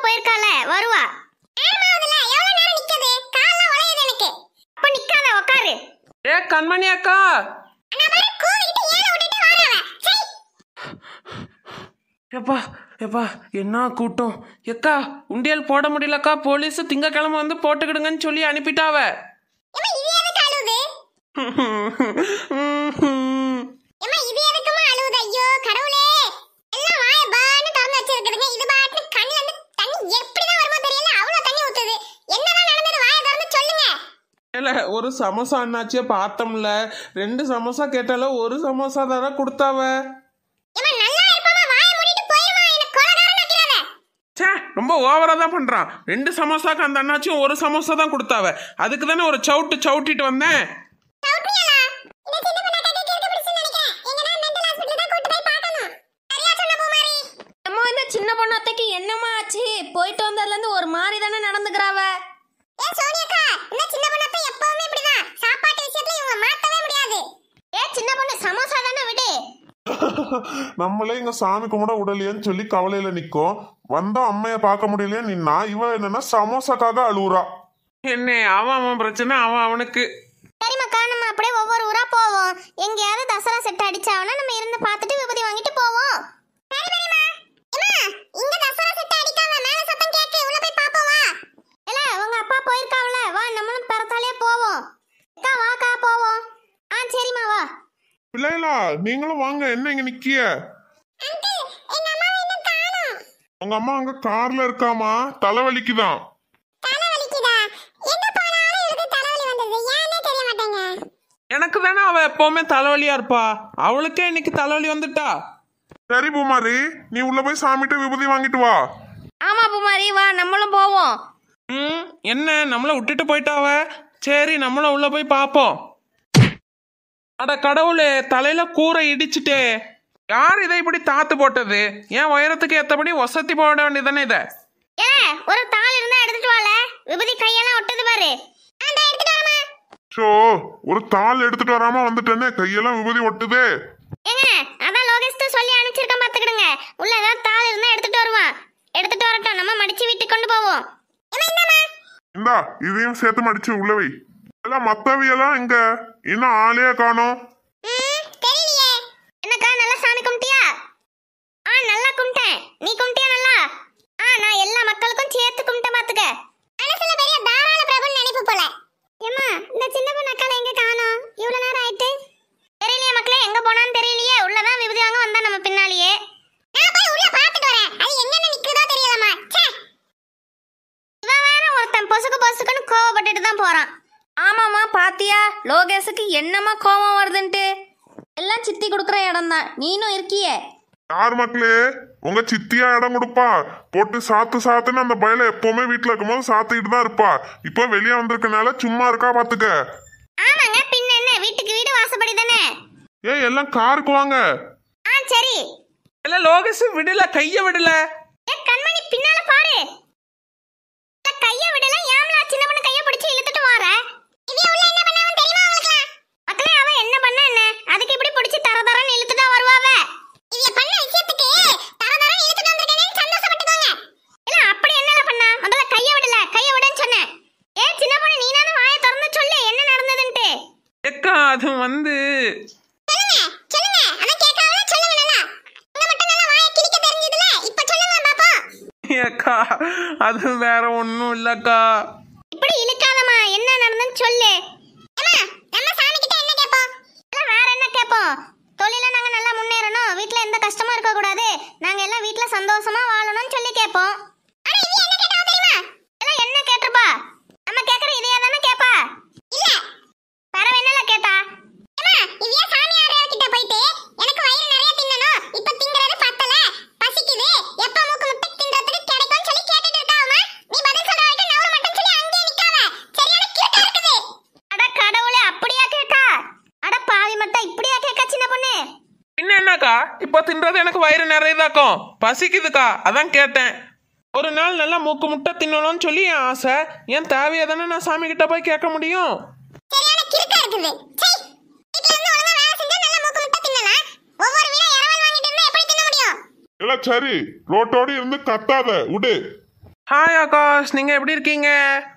போயிருக்கால வருவா அப்ப நிக்காத உட்காரு ஏ கண்மணி அக்கா எப்பா எப்பா என்ன கூட்டம் எக்கா உண்டியல் போட முடியலக்கா போலீஸ் திங்கக்கிழமை வந்து போட்டுக்கிடுங்கன்னு சொல்லி அனுப்பிட்டாவ ஏம்மா, இது எதுக்கும்மா அழுவுது? ஐயோ, கடவுளே. எல்லாம் வாயை பான்னு திறந்து வச்சிருக்குதுங்க. இது பாட்டுன்னு கண்ணுல இருந்து தண்ணி எப்படிதான் வருமோ தெரியல. அவ்வளவு தண்ணி ஊத்துது. என்னதான் நடந்தது? வாயை திறந்து சொல்லுங்க. இல்ல ஒரு சமோசா என்னாச்சே பார்த்தோம்ல ரெண்டு சமோசா கேட்டாலும் ஒரு சமோசா தானே கொடுத்தாவ ஏம்மா, நல்லா இருப்போமா? வாயை மூடிட்டு போயிரும்மா. என்னை கொலைகாரன் ஆக்கிடாத. ச்சே ரொம்ப ஓவரா தான் பண்றான் ரெண்டு சமோசாக்கு அந்த அண்ணாச்சியும் ஒரு சமோசா தான் கொடுத்தாவ அதுக்கு தானே ஒரு சவுட்டு சவுட்டிட்டு வந்தேன் சவுட்னியாளா? இந்த சின்ன பொண்ணை கட்டிட்டு இருக்க பிடிச்சுன்னு நினைக்கிறேன். எங்கன்னா mental hospital தான் கூட்டு போய் பார்க்கணும். சரியா சொன்ன பூமாரி. அம்மா இந்த சின்ன பொண்ணு அத்தைக்கு என்னம்மா ஆச்சு போயிட்டு வந்ததுல இருந்து ஒரு மாதிரி தானே நடந்துக்கிறாவ ஏன் சோனியக்கா, இந்த சின்ன பொண்ணு அத்தை எப்பவுமே இப்படிதான். சாப்பாட்டு விஷயத்துல இவங்க மாத்தவே முடியாது. ஏ சின்ன பொண்ணு சமோசா தானே விடு நம்மளே இங்க சாமி கும்பிட விடலையேன்னு சொல்லி கவலையில நிக்கும் வந்தா அம்மைய பார்க்க முடியலையே நின்னா இவ என்னன்னா சமோசாக்காக அழுவுறா என்ன அவன் அவன் பிரச்சனை அவன் அவனுக்கு சரிம்மாக்கா நம்ம அப்படியே ஒவ்வொரு ஊரா போவோம் எங்கேயாவது தசரா செட் அடிச்சாவனா நம்ம இருந்து பார்த்துட்டு விபூதி வாங்கிட்டு போவோம் சரி பெரியம்மா அம்மா இங்க தசரா செட் அடிக்காம மேல சத்தம் கேக்கு உள்ள போய் பாப்போம் வா இல்ல உங்க அப்பா போயிருக்காவல வா நம்மளும் பிறத்தாலே போவோம் அக்கா வாக்கா போவோம் ஆ சரிம்மா வா பிள்ளைகளா நீங்களும் வாங்க என்ன இங்க நிக்கிய அங்கிள் எங்க அம்மா இன்னும் காணோம் உங்க அம்மா அங்க கார்ல இருக்காமா தலைவலிக்குதான் தலை வலிக்குதா எங்க போனாலும் இவருக்கு தலைவலி வந்தது ஏன்னே தெரிய மாட்டேங்க எனக்கு தானே அவ எப்பவுமே தலைவலியா இருப்பா அவளுக்கே இன்னைக்கு தலைவலி வந்துட்டா சரி பூமாரி நீ உள்ள போய் சாமிகிட்ட விபூதி வாங்கிட்டு வா ஆமா பூமாரி வா நம்மளும் போவோம் ம் என்ன நம்மள விட்டுட்டு போயிட்டாவ சரி நம்மளும் உள்ள போய் பார்ப்போம் அட கடவுளே தலையில கூரை இடிச்சிட்டே யார் இதை இப்படி தாத்து போட்டது ஏன் உயரத்துக்கு ஏத்தபடி வசதி போட வேண்டியதானே இதை ஏ ஒரு தாள் இருந்தா எடுத்துட்டு வால விபூதி கையெல்லாம் ஒட்டுது பாரு அந்த எடுத்துட்டு வரமா ஷோ ஒரு தாள் எடுத்துட்டு வராம வந்துட்டேனே கையெல்லாம் விபூதி ஒட்டுதே ஏங்க அதான் லோகேஷ்ட சொல்லி அனுப்பிச்சிருக்கேன் பாத்துக்கிடுங்க உள்ள ஏதாவது தாள் இருந்தா எடுத்துட்டு வருவான் எடுத்துட்டு வரட்டும் நம்ம மடிச்சு வீட்டுக்கு கொண்டு போவோம் இந்தா இதையும் சேர்த்து மடிச்சு உள்ள வை எல்லாம் மத்தவியெல்லாம் எங்க இன்னும் ஆளே காணோம் தெரியலையே என்னக்கா நல்லா சாமி கும்பிட்டியா ஆ நல்லா கும்பிட்டேன் நீ கும்பிட்டியா நல்லா ஆ நான் எல்லா மக்களுக்கும் சேர்த்து கும்பிட்டேன் பாத்துக்க மனசுல பெரிய தாராள பிரபுன்னு நினைப்பு போல ஏம்மா இந்த சின்ன பொண்ணு அக்கால எங்க காணோம் இவ்வளவு நேரம் ஆயிட்டு தெரியலையே மக்களே எங்க போனான்னு தெரியலையே உள்ளதான் விபதி வாங்க வந்தா நம்ம பின்னாலேயே நான் போய் உள்ள பாத்துட்டு வரேன் அது எங்கன்னு நிக்குதோ தெரியலமா ச்சே இவன் வேற ஒருத்தன் பொசுக்கு பொசுக்குன்னு கோவப்பட்டுட்டு தான் போறான் ஆமாம்மா பாத்தியா லோகேஷுக்கு என்னம்மா கோபம் வருதுன்ட்டு எல்லாம் சித்தி கொடுக்குற இடம் தான் நீனும் இருக்கியே யார் மக்களே உங்க சித்தியா இடம் கொடுப்பா போட்டு சாத்து சாத்துன்னு அந்த பயல எப்பவுமே வீட்டுல இருக்கும்போது சாத்திக்கிட்டு தான் இருப்பா இப்போ வெளியே வந்திருக்கனால சும்மா இருக்கா பாத்துக்க ஆமாங்க பின்ன என்ன வீட்டுக்கு வீடு வாசப்படி தானே ஏய் எல்லாம் காருக்கு வாங்க ஆ சரி இல்ல லோகேஷ் விடல கைய விடல ஏ கண்மணி பின்னால பாரு இந்த கைய விடல ஏம்லா சின்ன பொண்ணு கைய பிடிச்சு இழுத்துட்டு வார இவ உள்ள என்ன பண்ணாவும் தெரியுமா உங்களுக்கு மக்களே அவ என்ன பண்ண என்ன அதுக்கு இப்படி பிடிச்சு தர தரன்னு இழுத்துட்டா வருவாவ இவ பண்ண விஷயத்துக்கு தர தரன்னு இழுத்துட்டு வந்திருக்கேன்னு சந்தோஷப்பட்டுக்கோங்க இல்ல அப்படி என்னல பண்ணா முதல்ல கைய விடல கைய விடுன்னு சொன்னேன் ஏன் சின்ன பொண்ணு நீனாவது வாயை திறந்து சொல்லு என்ன நடந்ததுன்ட்டு எக்கா அது வந்து சொல்லுங்க சொல்லுங்க அதான் கேட்காம சொல்லுங்க நல்லா உங்க மட்டும் நல்லா வாயை கிழிக்க தெரிஞ்சதுல இப்ப சொல்லுங்க பாப்போம் ஏக்கா அது வேற ஒன்றும் இல்லக்கா இப்படி இழுக்காதம்மா என்ன நடந்துன்னு சொல்லு அம்மா நம்ம சாமி கிட்ட என்ன கேட்போம் இல்ல வேற என்ன கேட்போம் தொழில நாங்க நல்லா முன்னேறணும் வீட்ல எந்த கஷ்டமும் இருக்க கூடாது நாங்க எல்லாம் வீட்ல சந்தோஷமா வாழணும்னு சொல்லி கேட்போம் ஆனா இவ என்ன கேட்டா தெரியுமா இல்ல என்ன கேட்டிருப்பா நம்ம கேக்குற இதையே தானே கேப்பா இல்ல வேற என்னல கேட்டா அம்மா இவைய சாமியார் கிட்ட போயிட்டு எனக்கு வயிறு நிறைய தின்னணும் இப்ப திங்கிறது பத்தல பசிக்குது எப்ப மூக்கு முட்டை தின்றதுக்கு கிடைக்கும்னு சொல்லி கேட்டுட்டு இருக்காவமா நீ பதில் சொல்ற வரைக்கும் நவுற மட்டும் சொல்லி அங்கேயே நிக்காத சரியான கியூட்டா இருக்குது அட கடவுளே அப்படியா கேட்டா அட பாவி மத்த இப்படியா கேட்க சின்ன பொண்ணு பின்ன என்னக்கா இப்போ தின்றது எனக்கு வயிறு நிறையதாக்கும் பசிக்குதுக்கா அதான் கேட்டேன் ஒரு நாள் நல்லா மூக்கு முட்டை தின்னணும்னு சொல்லி என் ஆசை என் தேவையை தானே நான் சாமி கிட்ட போய் கேட்க முடியும் சரியான கிறுக்கா இருக்குது சை வீட்ல இருந்து ஒழுங்கா வேலை செஞ்சா நல்ல மூக்கு முட்டை தின்னலாம் ஒவ்வொரு வீடா இரவல் வாங்கிட்டு இருந்தா எப்படி தின்ன முடியும் இல்ல சரி ரோட்டோட இருந்து கத்தாத விடு ஹாய் ஆகாஷ் நீங்க எப்படி இருக்கீங்க